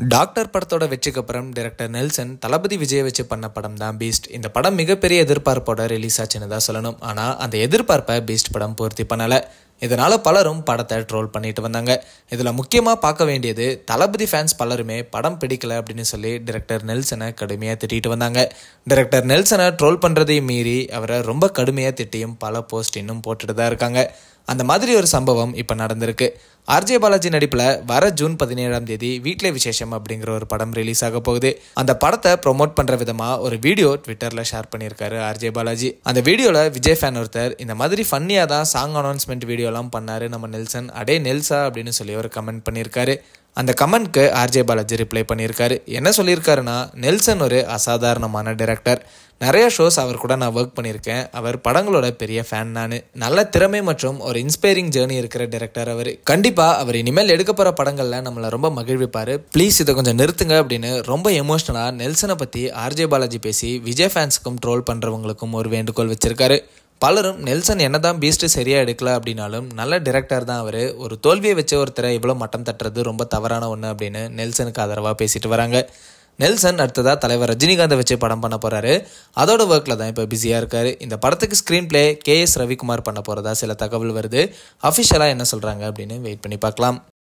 doctor படத்தோட வெற்றிக்கு அப்புறம் டைரக்டர் நெல்சன் தளபதி விஜய் வச்சு பண்ண படம் தான் பீஸ்ட் இந்த படம் மிகப்பெரிய எதிர்பார்ப்போட ரிலீஸ் ஆச்சுன்னு தான் சொல்லணும் ஆனால் அந்த எதிர்பார்ப்பை பீஸ்ட் படம் பூர்த்தி பண்ணலை இதனால பலரும் படத்தை ட்ரோல் பண்ணிட்டு வந்தாங்க இதில் முக்கியமாக பார்க்க வேண்டியது தளபதி ஃபேன்ஸ் பலருமே படம் பிடிக்கல அப்படின்னு சொல்லி டைரக்டர் நெல்சனை கடுமையாக திட்டிட்டு வந்தாங்க டைரக்டர் நெல்சனை ட்ரோல் பண்ணுறதையும் மீறி அவரை ரொம்ப கடுமையாக திட்டியும் பல போஸ்ட் இன்னும் போட்டுட்டு தான் இருக்காங்க அந்த மாதிரி ஒரு சம்பவம் இப்போ நடந்திருக்கு ஆர்ஜே பாலாஜி நடிப்பில் வர ஜூன் பதினேழாம் தேதி வீட்டிலே விசேஷம் அப்படிங்கிற ஒரு படம் ரிலீஸ் ஆக போகுது அந்த படத்தை ப்ரொமோட் பண்ணுற விதமாக ஒரு வீடியோ ட்விட்டரில் ஷேர் பண்ணியிருக்காரு ஆர்ஜே பாலாஜி அந்த வீடியோவில் விஜய் ஃபேன் ஒருத்தர் இந்த மாதிரி ஃபன்னியாக தான் சாங் அனௌன்ஸ்மெண்ட் வீடியோலாம் பண்ணார் நம்ம நெல்சன் அடே நெல்சா அப்படின்னு சொல்லி ஒரு கமெண்ட் பண்ணியிருக்காரு அந்த கமெண்ட்க்கு ஆர்ஜே பாலாஜி ரிப்ளை பண்ணியிருக்காரு என்ன சொல்லியிருக்காருன்னா நெல்சன் ஒரு அசாதாரணமான டைரக்டர் நிறைய ஷோஸ் அவர் கூட நான் ஒர்க் பண்ணியிருக்கேன் அவர் படங்களோட பெரிய ஃபேன் நான் நல்ல திறமை மற்றும் ஒரு இன்ஸ்பைரிங் ஜேர்னி இருக்கிற டைரக்டர் அவர் கண்டிப்பாக அவர் இனிமேல் எடுக்க போகிற படங்களில் நம்மளை ரொம்ப மகிழ்விப்பார் ப்ளீஸ் இதை கொஞ்சம் நிறுத்துங்க அப்படின்னு ரொம்ப எமோஷ்னலாக நெல்சனை பற்றி ஆர்ஜே பாலாஜி பேசி விஜய் ஃபேன்ஸுக்கும் ட்ரோல் பண்ணுறவங்களுக்கும் ஒரு வேண்டுகோள் வச்சிருக்காரு பலரும் நெல்சன் என்னதான் பீஸ்ட் சரியா எடுக்கல அப்படின்னாலும் நல்ல டிரெக்டர் தான் அவர் ஒரு தோல்வியை வச்ச ஒருத்தரை இவ்வளோ மட்டம் தட்டுறது ரொம்ப தவறான ஒன்று அப்படின்னு நெல்சனுக்கு ஆதரவாக பேசிட்டு வராங்க நெல்சன் அடுத்ததாக தலைவர் ரஜினிகாந்தை வச்சு படம் பண்ண போறாரு அதோட ஒர்க்கில் தான் இப்போ பிஸியாக இருக்காரு இந்த படத்துக்கு screenplay K S Ravikumar பண்ண போகிறதா சில தகவல் வருது அஃபிஷியலாக என்ன சொல்கிறாங்க அப்படின்னு வெயிட் பண்ணி பார்க்கலாம்